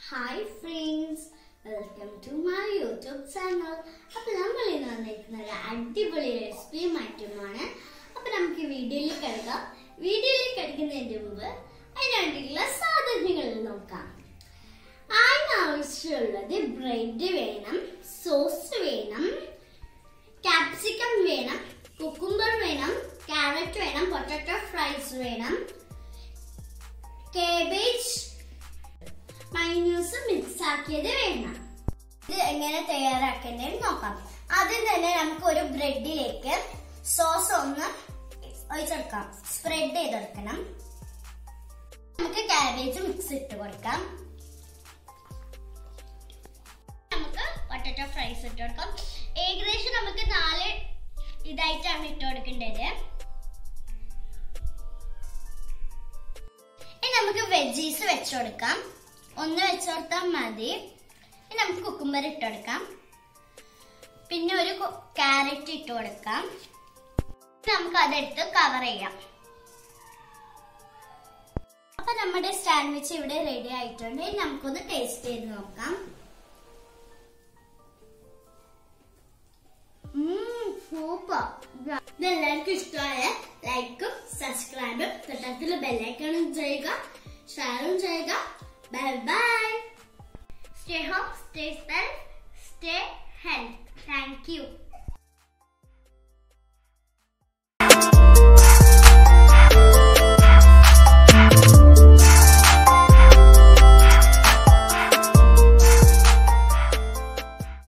hi friends welcome to my YouTube channel അപ്പൊ നമ്മൾ ഇന്ന് വന്നിരിക്കുന്ന ഒരു അടിപൊളി റെസിപ്പിയുമായിട്ടുമാണ് അപ്പൊ നമുക്ക് വീഡിയോയിലേക്ക് കിടക്കാം വീഡിയോയിലേക്ക് കിടക്കുന്നതിന് മുമ്പ് അതിന് വേണ്ടിയിട്ടുള്ള സാധനങ്ങൾ നോക്കാം അതിന് ആവശ്യമുള്ളത് ബ്രെഡ് വേണം സോസ് വേണം ക്യാപ്സിക്കം വേണം കുക്കുംബർ വേണം ക്യാരറ്റ് വേണം പൊട്ടറ്റോ ഫ്രൈസ് വേണം കേബേജ് മൈന്യൂസ് മിക്സ് ആക്കിയത് വേണം ഇത് എങ്ങനെ തയ്യാറാക്കേണ്ടത് നോക്കാം ആദ്യം തന്നെ നമുക്ക് ഒരു ബ്രെഡിലേക്ക് സോസ് ഒന്ന് ഒഴിച്ചെടുക്കാം സ്പ്രെഡ് ചെയ്തെടുക്കണം നമുക്ക് കാബേജ് മിക്സ് ഇട്ട് കൊടുക്കാം നമുക്ക് പൊട്ടറ്റോ ഫ്രൈസ് ഇട്ട് കൊടുക്കാം ഏകദേശം നമുക്ക് നാല് ഇതായിട്ടാണ് ഇട്ട് കൊടുക്കേണ്ടത് ഇനി നമുക്ക് വെജീസ് വെച്ചു കൊടുക്കാം ഒന്ന് വെച്ചു കൊടുത്താൽ മതി ഇനി നമുക്ക് കുക്കുംബർ ഇട്ട് കൊടുക്കാം പിന്നെ ഒരു ക്യാരറ്റ് ഇട്ട് കൊടുക്കാം ഇനി നമുക്ക് അതെടുത്ത് കവർ ചെയ്യാം അപ്പൊ നമ്മുടെ സാൻഡ്വിച്ച് ഇവിടെ റെഡി ആയിട്ടുണ്ട് ഇനി നമുക്കൊന്ന് ടേസ്റ്റ് ചെയ്ത് നോക്കാം സൂപ്പർ ഇത് എല്ലാവർക്കും ഇഷ്ടമായ ലൈക്കും സബ്സ്ക്രൈബും തൊട്ടത്തിൽ ബെല്ലൈക്കണും ചെയ്യുക ഷെയറും ചെയ്യുക bye bye stay home stay self stay health thank U